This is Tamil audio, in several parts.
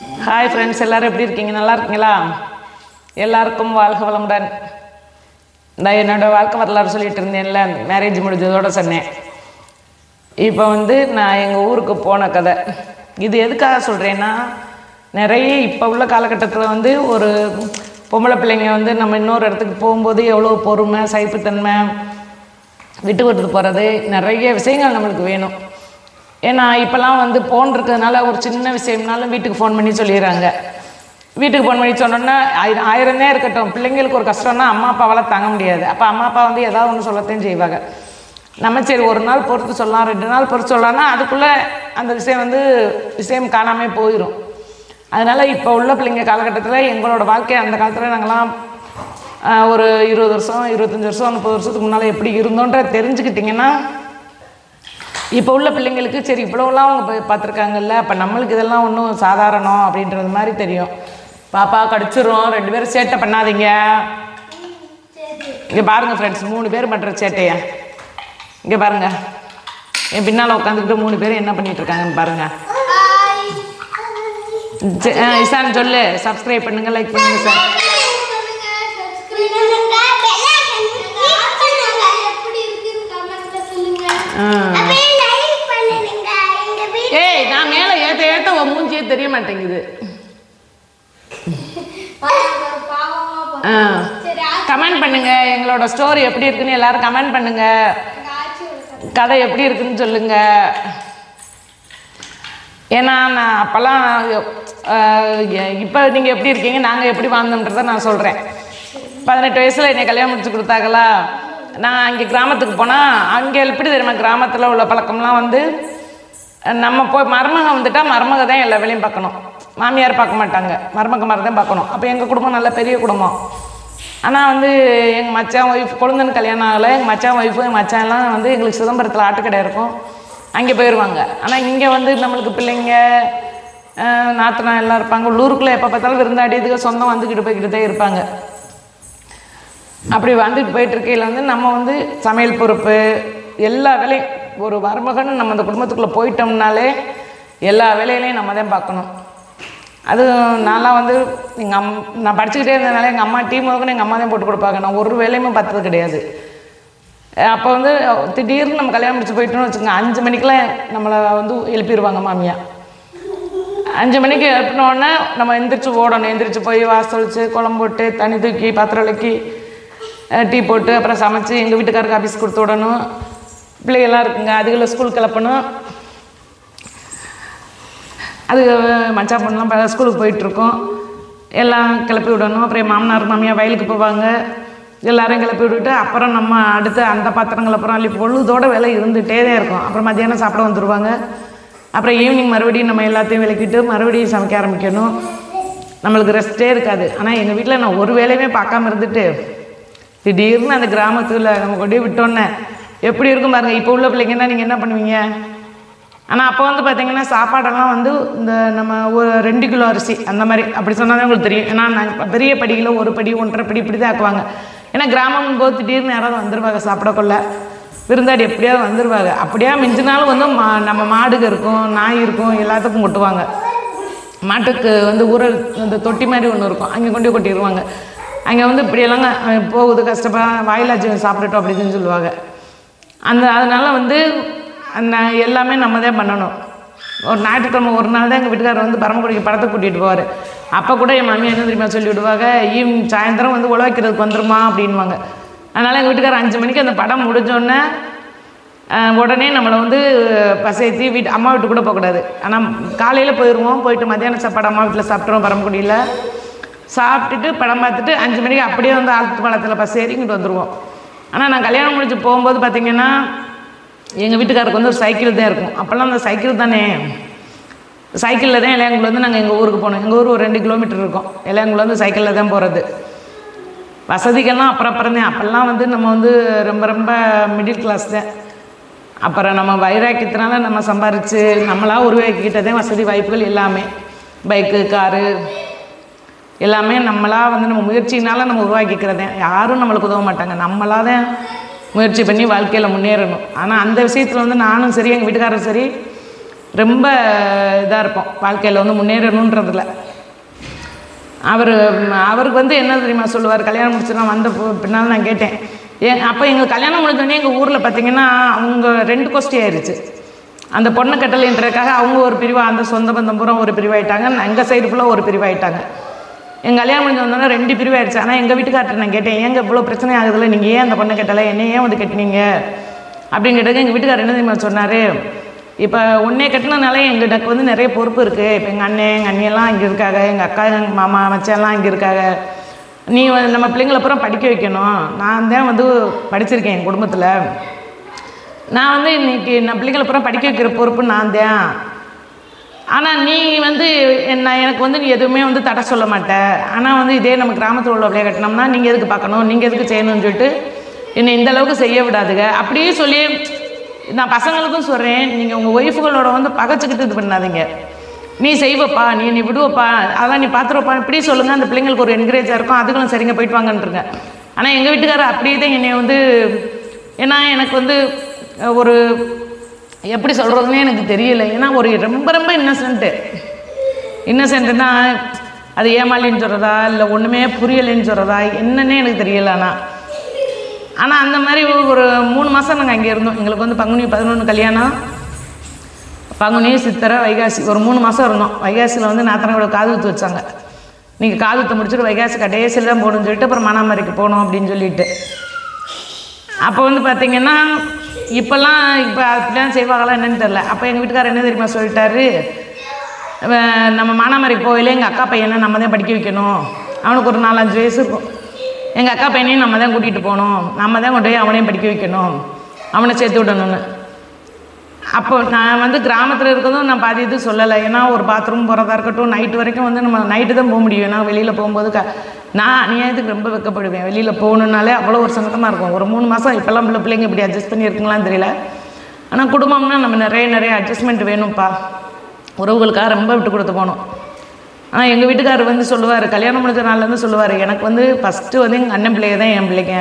ஹாய் ஃப்ரெண்ட்ஸ் எல்லாரும் எப்படி இருக்கீங்க நல்லா இருக்கீங்களா எல்லாருக்கும் வாழ்க வளமுடன் இந்த என்னோட வாழ்க்கை வரலாறு சொல்லிட்டு இருந்தேன்ல மேரேஜ் முடிஞ்சதோட சொன்னேன் இப்போ வந்து நான் எங்கள் ஊருக்கு போன கதை இது எதுக்காக சொல்கிறேன்னா நிறைய இப்போ உள்ள காலகட்டத்தில் வந்து ஒரு பொம்பளை பிள்ளைங்க வந்து நம்ம இன்னொரு இடத்துக்கு போகும்போது எவ்வளோ பொறுமை சைப்புத்தன்மை விட்டு கொடுத்து போகிறது நிறைய விஷயங்கள் நம்மளுக்கு வேணும் ஏன்னா இப்போல்லாம் வந்து ஃபோன் இருக்கிறதுனால ஒரு சின்ன விஷயம்னாலும் வீட்டுக்கு ஃபோன் பண்ணி சொல்லிடுறாங்க வீட்டுக்கு ஃபோன் பண்ணி சொன்னோன்னா ஆயிரம் ஆயிரமே இருக்கட்டும் பிள்ளைங்களுக்கு ஒரு கஷ்டம்னா அம்மா அப்பாவால் தாங்க முடியாது அப்போ அம்மா அப்பா வந்து ஏதாவது ஒன்று சொல்லத்தையும் செய்வாங்க நம்ம சரி ஒரு நாள் பொறுத்து சொல்லலாம் ரெண்டு நாள் பொறுத்து சொல்லலாம்னா அதுக்குள்ளே அந்த விஷயம் வந்து விஷயம் காணாமே போயிடும் அதனால் இப்போ உள்ள பிள்ளைங்க காலகட்டத்தில் எங்களோட வாழ்க்கை அந்த காலத்தில் நாங்கள்லாம் ஆஹ், ஒரு இருபது வருஷம் இருபத்தஞ்சி வருஷம் முப்பது வருஷத்துக்கு முன்னால் எப்படி இருந்தோன்ற தெரிஞ்சுக்கிட்டிங்கன்னா இப்போ உள்ள பிள்ளைங்களுக்கு சரி இவ்வளோலாம் அவங்க போய் பார்த்துருக்காங்கல்ல அப்போ நம்மளுக்கு இதெல்லாம் ஒன்றும் சாதாரணம் அப்படின்றது மாதிரி தெரியும் பாப்பா கடிச்சிரும் ரெண்டு பேரும் சேட்டை பண்ணாதீங்க இங்கே பாருங்கள் ஃப்ரெண்ட்ஸ் மூணு பேர் பண்ணுற சேட்டைய இங்கே பாருங்க என் பின்னால் உட்காந்துக்கிட்டு மூணு பேர் என்ன பண்ணிட்டு இருக்காங்கன்னு பாருங்க சே- ஆ, இசான் சொல்லு சப்ஸ்கிரைப் பண்ணுங்க லைக் பண்ணுங்க சார் ஏய் நான் மேலே ஏற்ற ஏற்ற உன் மூஞ்சியே தெரிய மாட்டேங்குது ஆ கமெண்ட் பண்ணுங்க எங்களோட ஸ்டோரி எப்படி இருக்குன்னு எல்லாரும் கமெண்ட் பண்ணுங்க கதை எப்படி இருக்குன்னு சொல்லுங்க ஏன்னா நான் அப்போல்லாம் இப்போ நீங்கள் எப்படி இருக்கீங்க நாங்கள் எப்படி வாழ்ந்தோன்றதை நான் சொல்கிறேன் பதினெட்டு வயசில் என்னை கல்யாணம் முடிச்சு கொடுத்தாங்களா நான் அங்கே கிராமத்துக்கு போனால் அங்கே எப்படி தெரியுமா கிராமத்தில் உள்ள பழக்கம்லாம் வந்து நம்ம போய் மருமக வந்துட்டா மருமக தான் எல்லா வேலையும் பார்க்கணும் மாமியார் பார்க்க மாட்டாங்க மருமக மாதிரி தான் பார்க்கணும் அப்போ எங்கள் குடும்பம் நல்ல பெரிய குடும்பம் ஆனால் வந்து எங்கள் மச்சான் ஒய்ஃப் கொழுந்தன் கல்யாணம் ஆகலை எங்கள் மச்சான் ஒய்ஃபு எங்கள் மச்சான்லாம் வந்து எங்களுக்கு சிதம்பரத்தில் ஆட்டுக்கடை இருக்கும் அங்கே போயிடுவாங்க ஆனால் இங்கே வந்து நம்மளுக்கு பிள்ளைங்க அஹ், நாத்தனா எல்லாம் இருப்பாங்க உள்ளூருக்குள்ளே எப்போ பார்த்தாலும் விருந்தாடி இதுக்கு சொந்தம் வந்துக்கிட்டு போய்கிட்டே இருப்பாங்க அப்படி வந்துட்டு போயிட்டு இருக்கையில் வந்து நம்ம வந்து சமையல் பொறுப்பு எல்லா வேலையும் ஒரு மருமகன் நம்ம அந்த குடும்பத்துக்குள்ளே போயிட்டோம்னாலே எல்லா வேலையிலையும் நம்ம தான் பார்க்கணும் அது நான்லாம் வந்து எங்கள் அம் நான் படிச்சுக்கிட்டே இருந்ததுனால எங்கள் அம்மா டீ முதல்ல எங்கள் அம்மா தான் போட்டு கொடுப்பாங்க நான் ஒரு வேலையுமே பார்த்தது கிடையாது அப்போ வந்து திடீர்னு நம்ம கல்யாணம் முடிச்சு போயிட்டோம்னு வச்சுக்கோங்க அஞ்சு மணிக்கெலாம் நம்மளை வந்து எழுப்பிடுவாங்க மாமியா அஞ்சு மணிக்கு எழுப்பினோடனே நம்ம எந்திரிச்சு ஓடணும் எந்திரிச்சு போய் வாசலிச்சு குழம்பு போட்டு தண்ணி தூக்கி பாத்திரம் விளக்கி அஹ், டீ போட்டு அப்புறம் சமைச்சு எங்கள் வீட்டுக்காருக்கு ஆஃபீஸ் கொடுத்து விடணும் பிள்ளைகள்லாம் இருக்குங்க அதுகளை ஸ்கூல் கிளப்பணும் அது மச்சா பொண்ணுலாம் ப- ஸ்கூலுக்கு போயிட்டுருக்கோம் எல்லாம் கிளப்பி விடணும் அப்புறம் என் மாமனார் மாமியார் வயலுக்கு போவாங்க எல்லாரையும் கிளப்பி விட்டுட்டு அப்புறம் நம்ம அடுத்து அந்த பாத்திரங்கள் அப்புறம் அள்ளி பொழுதோட வேலை இருந்துகிட்டே தான் இருக்கும் அப்புறம் மத்தியானம் சாப்பிட வந்துடுவாங்க அப்புறம் ஈவினிங் மறுபடியும் நம்ம எல்லாத்தையும் விளக்கிட்டு மறுபடியும் சமைக்க ஆரம்பிக்கணும் நம்மளுக்கு ரெஸ்ட்டே இருக்காது ஆனால் எங்கள் வீட்டில் நான் ஒரு வேலையுமே பார்க்காம இருந்துட்டு திடீர்னு அந்த கிராமத்தில் நம்ம கொண்டு போய் விட்டோன்னே எப்படி இருக்கும் பாருங்கள் இப்போ உள்ள பிள்ளைங்கன்னா நீங்கள் என்ன பண்ணுவீங்க ஆனால் அப்போ வந்து பார்த்தீங்கன்னா சாப்பாடெல்லாம் வந்து இந்த நம்ம ஒரு ரெண்டு கிலோ அரிசி அந்த மாதிரி அப்படி சொன்னால் தான் உங்களுக்கு தெரியும் ஏன்னா நாங்கள் பெரிய படியில் ஒரு படி ஒன்றரை படி இப்படி தான் ஆக்குவாங்க ஏன்னா கிராமம் போது திடீர்னு யாராவது வந்துருவாங்க சாப்பிடக்குள்ள விருந்தாடி எப்படியாவது வந்துருவாங்க அப்படியே மிஞ்சினாலும் வந்து மா நம்ம மாடுக இருக்கும் நாய் இருக்கும் எல்லாத்துக்கும் கொட்டுவாங்க மாட்டுக்கு வந்து ஊரல் அந்த தொட்டி மாதிரி ஒன்று இருக்கும் அங்கே கொண்டு போய் கொட்டிடுவாங்க அங்கே வந்து இப்படியெல்லாம் அஹ், போகுது கஷ்டப்பா வாயிலாச்சு சாப்பிட்டுட்டோம் அப்படின்னு சொல்லுவாங்க அந்த அதனால வந்து அந்த எல்லாமே நம்ம தான் பண்ணணும் ஒரு ஞாயிற்றுக்கிழமை ஒரு நாள் தான் எங்கள் வீட்டுக்காரர் வந்து பரமக்குடிக்கு படத்தை கூட்டிகிட்டு போவார் அப்போ கூட என் மாமியா என்ன தெரியுமா சொல்லி விடுவாங்க ஈவினிங் சாயந்தரம் வந்து உழவைக்கிறதுக்கு வந்துருமா அப்படின்வாங்க அதனால் எங்கள் வீட்டுக்காரர் அஞ்சு மணிக்கு அந்த படம் முடிஞ்சோடனே ஆஹ் உடனே நம்மளை வந்து பசேத்தி வீட்டு அம்மா வீட்டு கூட போகக்கூடாது ஆனால் காலையில் போயிடுவோம் போயிட்டு மத்தியான சாப்பாடு அம்மா வீட்டில் சாப்பிட்ருவோம் பரமக்குடியில் சாப்பிட்டுட்டு படம் பார்த்துட்டு அஞ்சு மணிக்கு அப்படியே வந்து ஆழ்த்து பாலத்தில் பஸ் ஏறி இங்கிட்டு வந்துடுவோம் ஆனால் நான் கல்யாணம் முடிஞ்சு போகும்போது பார்த்தீங்கன்னா எங்கள் வீட்டுக்காருக்கு வந்து ஒரு சைக்கிள் தான் இருக்கும் அப்போல்லாம் அந்த சைக்கிள் தானே சைக்கிளில் தான் இளையங்குள்ள வந்து நாங்கள் எங்கள் ஊருக்கு போனோம் எங்கள் ஊர் ஒரு ரெண்டு கிலோமீட்டர் இருக்கும் இளையங்குள்ள வந்து சைக்கிளில் தான் போகிறது வசதிகள்லாம் அப்புறம் அப்புறம் தான் அப்போல்லாம் வந்து நம்ம வந்து ரொம்ப ரொம்ப மிடில் கிளாஸ் தான் அப்புறம் நம்ம வைராக்கியத்தினால நம்ம சம்பாரித்து நம்மளா உருவாக்கிக்கிட்டதே வசதி வாய்ப்புகள் எல்லாமே பைக்கு காரு எல்லாமே நம்மளா வந்து நம்ம முயற்சினால நம்ம உருவாக்கிக்கிறதே யாரும் நம்மளுக்கு உதவ மாட்டாங்க நம்மளா தான் முயற்சி பண்ணி வாழ்க்கையில் முன்னேறணும் ஆனால் அந்த விஷயத்தில் வந்து நானும் சரி எங்கள் வீட்டுக்காரரும் சரி ரொம்ப இதாக இருப்போம் வாழ்க்கையில் வந்து முன்னேறணுன்றதுல அவர் அவருக்கு வந்து என்ன தெரியுமா சொல்லுவார் கல்யாணம் முடிச்சு நான் வந்த போ- பின்னால் நான் கேட்டேன் ஏன் அப்போ எங்கள் கல்யாணம் முடிஞ்சோடனே எங்கள் ஊரில் பார்த்தீங்கன்னா அவங்க ரெண்டு கோஷ்டி ஆயிடுச்சு அந்த பொண்ணு கட்டளைன்றதுக்காக அவங்க ஒரு பிரிவாக அந்த சொந்த பந்தம் பூரா ஒரு பிரிவாயிட்டாங்க எங்கள் சைடு ஃபுல்லாக ஒரு பிரிவாயிட்டாங்க எங்கள் கல்யாணம் முடிஞ்ச வந்தோடனே ரெண்டு பிரிவாயிடுச்சு ஆனால் எங்கள் வீட்டுக்கார்ட்ட நான் கேட்டேன் ஏங்க இவ்வளோ பிரச்சனை ஆகுதுல்ல நீங்கள் ஏன் அந்த பொண்ணை கட்டலை என்ன ஏன் வந்து கட்டினீங்க அப்படின்னு கேட்டது எங்கள் வீட்டுக்காரர் என்ன தெரியுமா சொன்னார் இப்போ உன்னை கட்டினனால எங்களுக்கு வந்து நிறைய பொறுப்பு இருக்குது இப்போ எங்கள் அண்ணன் எங்கள் அண்ணியெல்லாம் இங்கே இருக்காங்க எங்கள் அக்கா எங்கள் மாமா மச்சான்லாம் இங்கே இருக்காங்க நீ வந்து நம்ம பிள்ளைங்கள அப்புறம் படிக்க வைக்கணும் நான் தான் வந்து படிச்சிருக்கேன் என் குடும்பத்தில் நான் வந்து இன்னைக்கு நான் பிள்ளைங்களை அப்புறம் படிக்க வைக்கிற பொறுப்பு நான் தான் ஆனால் நீ வந்து என்ன எனக்கு வந்து நீ எதுவுமே வந்து தடை சொல்ல மாட்ட ஆனால் வந்து இதே நம்ம கிராமத்தில் உள்ள பிள்ளைய கட்டினோம்னா நீங்கள் எதுக்கு பார்க்கணும் நீங்கள் எதுக்கு செய்யணும்னு சொல்லிட்டு என்னை இந்த அளவுக்கு செய்ய விடாதுங்க அப்படியே சொல்லி நான் பசங்களுக்கும் சொல்கிறேன் நீங்கள் உங்கள் ஒய்ஃபுகளோட வந்து பகைச்சிக்கிட்டு இது பண்ணாதீங்க நீ செய்வப்பா நீ நீ விடுவப்பா அதெல்லாம் நீ பார்த்துருப்பா இப்படி சொல்லுங்கள் அந்த பிள்ளைங்களுக்கு ஒரு என்கரேஜாக இருக்கும் அதுகளும் சரிங்க போயிட்டு வாங்கன்றுங்க ஆனால் எங்கள் வீட்டுக்காரர் அப்படியே தான் என்னை வந்து ஏன்னா எனக்கு வந்து அஹ், ஒரு எப்படி சொல்கிறதுனே எனக்கு தெரியல ஏன்னா ஒரு ரொம்ப ரொம்ப இன்னசென்ட்டு இன்னசென்ட்டுனா அது ஏமாளின்னு சொல்கிறதா இல்லை ஒன்றுமே புரியலைன்னு சொல்கிறதா என்னன்னே எனக்கு தெரியல ஆனால் ஆனால் அந்த மாதிரி ஒரு மூணு மாதம் நாங்கள் அங்கே இருந்தோம் எங்களுக்கு வந்து பங்குனி பதினொன்று கல்யாணம் பங்குனி சித்திரை வைகாசி ஒரு மூணு மாதம் இருந்தோம் வைகாசியில் வந்து நாத்தனோட காது ஊற்று வச்சாங்க நீங்கள் காது ஊற்ற முடிச்சுட்டு வைகாசி கடைசியில் தான் போகணும்னு சொல்லிட்டு அப்புறம் மணாமரைக்கு போகணும் அப்படின்னு சொல்லிட்டு அப்போ வந்து பார்த்தீங்கன்னா இப்போல்லாம் இப்போ அப்படிலாம் செய்வாங்களா என்னன்னு தெரில அப்போ எங்கள் வீட்டுக்காரர் என்ன தெரியுமா சொல்லிட்டாரு அவன் நம்ம மானாமரைக்கு போகல எங்கள் அக்கா பையனை நம்ம தான் படிக்க வைக்கணும் அவனுக்கு ஒரு நாலஞ்சு வயசு இருக்கும் எங்கள் அக்கா பையனையும் நம்ம தான் கூட்டிகிட்டு போகணும் நம்ம தான் கொண்டு போய் அவனையும் படிக்க வைக்கணும் அவனை சேர்த்து விடணும்னு அப்போ நான் வந்து கிராமத்தில் இருக்கிறதும் நான் பாதி இது சொல்லலை ஏன்னா ஒரு பாத்ரூம் போகிறதா இருக்கட்டும் நைட்டு வரைக்கும் வந்து நம்ம நைட்டு தான் போக முடியும் ஏன்னா வெளியில் போகும்போது க நான் அநியாயத்துக்கு ரொம்ப வெக்கப்படுவேன் வெளியில் போகணுன்னாலே அவ்வளோ ஒரு சங்கடமாக இருக்கும் ஒரு மூணு மாதம் இப்போல்லாம் பிள்ளை பிள்ளைங்க இப்படி அட்ஜஸ்ட் பண்ணி இருக்குங்களான்னு தெரியல ஆனால் குடும்பம்னா நம்ம நிறைய நிறைய அட்ஜஸ்ட்மெண்ட் வேணும்ப்பா உறவுகளுக்காக ரொம்ப விட்டு கொடுத்து போகணும் ஆனால் எங்கள் வீட்டுக்காரர் வந்து சொல்லுவார் கல்யாணம் முடிஞ்ச நாள்லேருந்து சொல்லுவார் எனக்கு வந்து ஃபஸ்ட்டு வந்து எங்கள் அண்ணன் பிள்ளைங்க தான் என் பிள்ளைங்க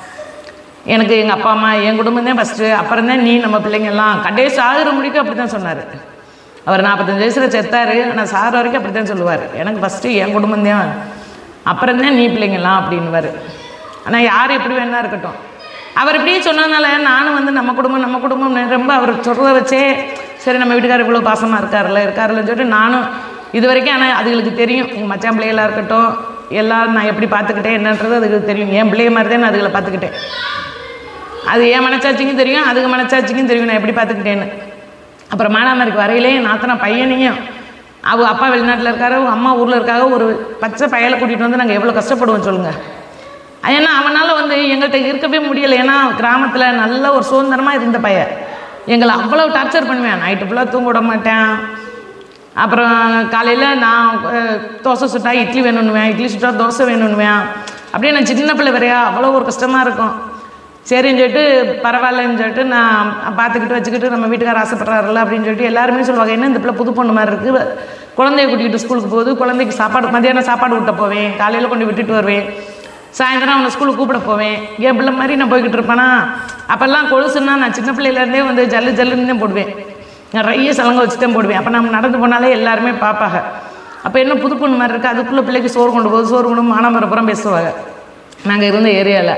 எனக்கு எங்கள் அப்பா அம்மா என் குடும்பம் தான் ஃபஸ்ட்டு அப்புறம் தான் நீ நம்ம பிள்ளைங்க எல்லாம் கடைசி சாகுற முடிக்கும் அப்படி தான் சொன்னார் அவர் நாற்பத்தஞ்சு வயசில் செத்தார் ஆனால் சாகிற வரைக்கும் அப்படி தான் சொல்லுவார் எனக்கு ஃபஸ்ட்டு என் குடும்பம் தான் அப்புறம் தான் நீ பிள்ளைங்கலாம் அப்படின்னுவார் ஆனால் யார் எப்படி வேணா இருக்கட்டும் அவர் இப்படியே சொன்னதுனால நானும் வந்து நம்ம குடும்பம் நம்ம குடும்பம் ரொம்ப அவர் சொல்கிறத வச்சே சரி நம்ம வீட்டுக்காரர் இவ்வளோ பாசமாக இருக்கார்ல இருக்காருல்லன்னு சொல்லிட்டு நானும் இது வரைக்கும் ஆனால் அதுகளுக்கு தெரியும் எங்கள் மச்சான் பிள்ளைகளாக இருக்கட்டும் எல்லாம் நான் எப்படி பார்த்துக்கிட்டேன் என்னன்றது அதுக்கு தெரியும் என் பிள்ளைய மாதிரி தான் நான் அதுகளை பார்த்துக்கிட்டேன் அது என் மனச்சாட்சிக்கும் தெரியும் அதுக்கு மனச்சாட்சிக்கும் தெரியும் நான் எப்படி பார்த்துக்கிட்டேன்னு அப்புறம் மானாமரிக்கு வரையிலே என் நாத்தனா பையனையும் அவ அப்பா வெளிநாட்டில் இருக்காரு அவங்க அம்மா ஊரில் இருக்காங்க ஒரு பச்சை பையலை கூட்டிகிட்டு வந்து நாங்கள் எவ்வளோ கஷ்டப்படுவோம் சொல்லுங்கள் ஏன்னா அவனால் வந்து எங்கள்கிட்ட இருக்கவே முடியலை ஏன்னா கிராமத்தில் நல்ல ஒரு சுதந்திரமாக இருந்த பையன் எங்களை அவ்வளோ டார்ச்சர் பண்ணுவேன் நைட்டு ஃபுல்லாக தூங்க விட மாட்டேன் அப்புறம் காலையில் நான் அஹ், தோசை சுட்டா இட்லி வேணுன்னுவேன் இட்லி சுட்டா தோசை வேணுன்னுவேன் அப்படியே நான் சின்ன பிள்ளை வரையா அவ்வளோ ஒரு கஷ்டமாக இருக்கும் சரின்னு சொல்லிட்டு பரவாயில்லன்னு சொல்லிட்டு நான் பார்த்துக்கிட்டு வச்சுக்கிட்டு நம்ம வீட்டுக்கார ஆசைப்படுறாருல்ல அப்படின்னு சொல்லிட்டு எல்லாருமே சொல்லுவாங்க என்ன இந்த பிள்ளை புது பொண்ணு மாதிரி இருக்குது குழந்தைய கூட்டிகிட்டு ஸ்கூலுக்கு போகுது குழந்தைக்கு சாப்பாடு மதியானம் சாப்பாடு விட்ட போவேன் காலையில் கொண்டு விட்டுட்டு வருவேன் சாயந்தரம் அவனை ஸ்கூலுக்கு கூப்பிட போவேன் என் பிள்ளை மாதிரி நான் போய்கிட்டு இருப்பேனா அப்போல்லாம் கொலுசுன்னா நான் சின்ன பிள்ளையிலேருந்தே வந்து ஜல்லு ஜல்லுன்னு தான் போடுவேன் நிறைய சலங்கை வச்சு தான் போடுவேன் அப்போ நம்ம நடந்து போனாலே எல்லாருமே பார்ப்பாங்க அப்போ என்ன புது பொண்ணு மாதிரி இருக்குது அதுக்குள்ளே பிள்ளைக்கு சோறு கொண்டு போகுது சோறு கொண்டு மானாமரப்புறம் பேசுவாங்க நாங்கள் இருந்த ஏரியாவில்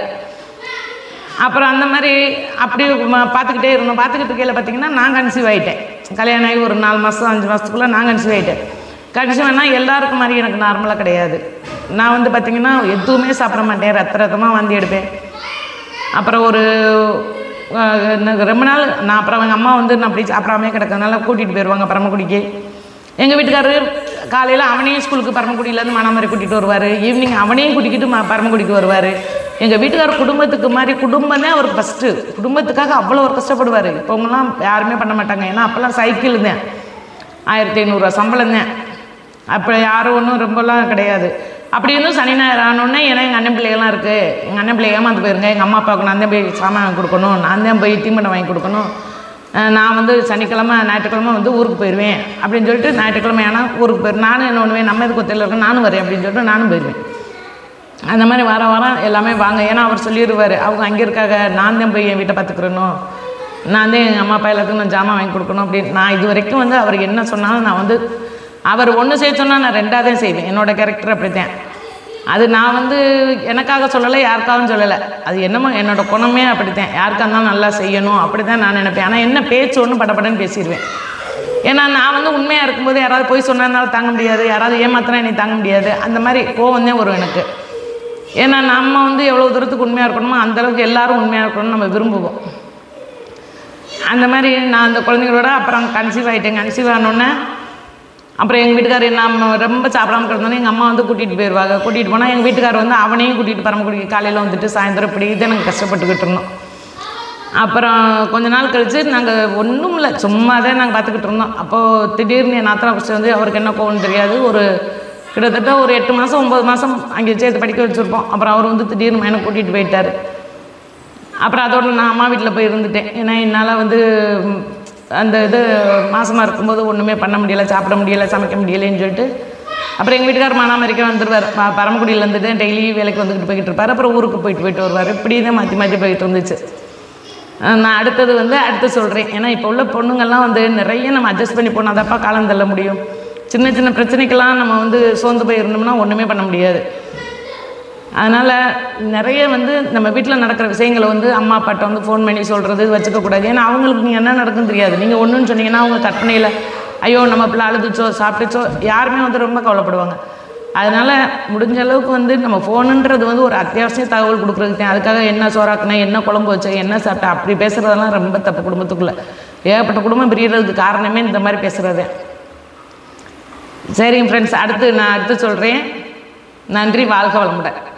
அப்புறம் அந்த மாதிரி அப்படி ம- பார்த்துக்கிட்டே இருந்தோம் பார்த்துக்கிட்டு இருக்கையில் பார்த்தீங்கன்னா நான் கன்சீவ் ஆகிட்டேன் கல்யாணம் ஆகி ஒரு நாலு மாதம் அஞ்சு மாதத்துக்குள்ளே நான் கன்சீவ் ஆகிட்டேன் கன்சீவ் ஆனால் எல்லாருக்கும் மாதிரி எனக்கு நார்மலாக கிடையாது நான் வந்து பார்த்திங்கன்னா எதுவுமே சாப்பிட மாட்டேன் ரத்த ரத்தமாக வாந்தி எடுப்பேன் அப்புறம் ஒரு அஹ், எனக்கு ரொம்ப நாள் நான் அப்புறம் எங்கள் அம்மா வந்து நான் அப்படி சாப்பிடாமே கிடக்கிறதுனால கூட்டிகிட்டு போயிடுவாங்க பரமக்குடிக்கு எங்கள் வீட்டுக்காரர் காலையில் அவனையும் ஸ்கூலுக்கு பரமக்குடியிலேருந்து மானாமரி கூட்டிகிட்டு வருவார் ஈவினிங் அவனையும் கூட்டிக்கிட்டு ம பரமக்குடிக்கு வருவார் எங்கள் வீட்டுக்காரர் குடும்பத்துக்கு மாதிரி குடும்பம் தான் அவருக்கு ஃபஸ்ட்டு குடும்பத்துக்காக அவ்வளோ ஒரு கஷ்டப்படுவார் இப்போவங்களாம் யாருமே பண்ண மாட்டாங்க ஏன்னா அப்போல்லாம் சைக்கிள் தான் ஆயிரத்தி ஐநூறுரூவா சம்பளம் தான் அப்போ யாரும் ஒன்றும் ரொம்பலாம் கிடையாது அப்படி இருந்தும் சனி ஞாயிறு ஆனோடனே ஏன்னா எங்கள் அண்ணன் பிள்ளைகள்லாம் இருக்குது எங்கள் அண்ணன் பிள்ளை ஏமாந்து போயிருங்க எங்கள் அம்மா அப்பாவுக்கு நான் தான் போய் சாமான் வாங்கி கொடுக்கணும் நான் தான் போய் தீமண்டம் வாங்கி கொடுக்கணும் அஹ் நான் வந்து சனிக்கிழமை ஞாயிற்றுக்கிழமை வந்து ஊருக்கு போயிடுவேன் அப்படின்னு சொல்லிட்டு ஞாயிற்றுக்கிழமை ஆனால் ஊருக்கு போயிரு நானும் என்ன ஒன்றுவேன் நம்ம இதுக்கு ஒத்தையில் இருக்கோம் நானும் வரேன் அப்படின்னு சொல்லிட்டு நானும் போயிடுவேன் அந்த மாதிரி வாரம் வாரம் எல்லாமே வாங்க ஏன்னா அவர் சொல்லிடுவார் அவங்க அங்கே இருக்காங்க நான் தான் போய் என் வீட்டை பார்த்துக்கிறணும் நான் வந்து எங்கள் அம்மா அப்பா எல்லாத்துக்கும் நான் ஜாமான் வாங்கி கொடுக்கணும் அப்படின்னு நான் இது வரைக்கும் வந்து அவர் என்ன சொன்னாலும் நான் வந்து அவர் ஒன்று செய்ய சொன்னால் நான் ரெண்டாவதே செய்வேன் என்னோடய கேரக்டர் அப்படி தான் அது நான் வந்து எனக்காக சொல்லலை யாருக்காகவும் சொல்லலை அது என்னமோ என்னோட குணமே அப்படித்தான் யாருக்கா இருந்தாலும் நல்லா செய்யணும் அப்படி தான் நான் நினைப்பேன் ஆனால் என்ன பேச்சு ஒன்று படபடன்னு பேசிடுவேன் ஏன்னா நான் வந்து உண்மையாக இருக்கும்போது யாராவது போய் சொன்னதுனால தாங்க முடியாது யாராவது ஏமாத்தினா என்னை தாங்க முடியாது அந்த மாதிரி கோவம் தான் வரும் எனக்கு ஏன்னா நம்ம வந்து எவ்வளோ தூரத்துக்கு உண்மையாக இருக்கணுமோ அந்தளவுக்கு எல்லாரும் உண்மையாக இருக்கணும்னு நம்ம விரும்புவோம் அந்த மாதிரி நான் அந்த குழந்தைங்களோட அப்புறம் கன்சீவ் ஆகிட்டேன் கன்சீவ் ஆனோடனே அப்புறம் எங்கள் வீட்டுக்காரர் நம்ம ரொம்ப சாப்பிடாம கிடந்தோன்னே எங்கள் அம்மா வந்து கூட்டிகிட்டு போயிடுவாங்க கூட்டிகிட்டு போனால் எங்கள் வீட்டுக்காரர் வந்து அவனையும் கூட்டிகிட்டு பரமக்குடி காலையில் வந்துட்டு சாயந்தரம் இப்படி இதை நாங்கள் கஷ்டப்பட்டுக்கிட்டு இருந்தோம் அப்புறம் கொஞ்ச நாள் கழித்து நாங்கள் ஒன்றும் இல்லை சும்மா தான் நாங்கள் பார்த்துக்கிட்டு இருந்தோம் அப்போது திடீர்னு என் நாத்தனா ஃபஸ்ட்டு வந்து அவருக்கு என்ன கோவம்னு தெரியாது ஒரு கிட்டத்தட்ட ஒரு எட்டு மாதம் ஒம்பது மாதம் அங்கே சேர்த்து படிக்க வச்சுருப்போம் அப்புறம் அவர் வந்து திடீர்னு என்னை கூட்டிகிட்டு போயிட்டார் அப்புறம் அதோட நான் அம்மா வீட்டில் போய் இருந்துட்டேன் ஏன்னா என்னால் வந்து ம், அந்த இது மாசமாக இருக்கும்போது ஒன்றுமே பண்ண முடியலை சாப்பிட முடியலை சமைக்க முடியலைன்னு சொல்லிட்டு அப்புறம் எங்கள் வீட்டுக்கார் மானாமரிக்க வந்துடுவார் ப பரமக்குடியில் இருந்துட்டு டெய்லி வேலைக்கு வந்துக்கிட்டு போய்கிட்டு இருப்பார் அப்புறம் ஊருக்கு போயிட்டு போயிட்டு வருவார் இப்படி தான் மாற்றி மாற்றி போயிட்டு இருந்துச்சு அஹ் நான் அடுத்தது வந்து அடுத்து சொல்கிறேன் ஏன்னா இப்போ உள்ள பொண்ணுங்கள்லாம் வந்து நிறைய நம்ம அட்ஜஸ்ட் பண்ணி போனால் தப்பா காலம் தள்ள முடியும் சின்ன சின்ன பிரச்சனைக்கெல்லாம் நம்ம வந்து சோர்ந்து போய் இருந்தோம்னா ஒன்றுமே பண்ண முடியாது அதனால் நிறைய வந்து நம்ம வீட்டில் நடக்கிற விஷயங்களை வந்து அம்மா அப்பாட்ட வந்து ஃபோன் பண்ணி சொல்கிறது வச்சுக்கக்கூடாது ஏன்னா அவங்களுக்கு நீங்கள் என்ன நடக்குன்னு தெரியாது நீங்கள் ஒன்றுன்னு சொன்னீங்கன்னா அவங்க கற்பனையில் ஐயோ நம்ம பிள்ளை அழுதுச்சோ சாப்பிட்டுச்சோ யாருமே வந்து ரொம்ப கவலைப்படுவாங்க அதனால் முடிஞ்ச அளவுக்கு வந்து நம்ம ஃபோனுன்றது வந்து ஒரு அத்தியாவசிய தகவல் கொடுக்குறதுக்கு தான் அதுக்காக என்ன சோறாக்குனேன் என்ன குழம்பு வச்சேன் என்ன சாப்பிட்டேன் அப்படி பேசுகிறதெல்லாம் ரொம்ப தப்பு குடும்பத்துக்குள்ளே ஏகப்பட்ட குடும்பம் பிரியறதுக்கு காரணமே இந்த மாதிரி பேசுகிறதே சரிங்க ஃப்ரெண்ட்ஸ் அடுத்து நான் அடுத்து சொல்கிறேன் நன்றி வாழ்க வளமுடன்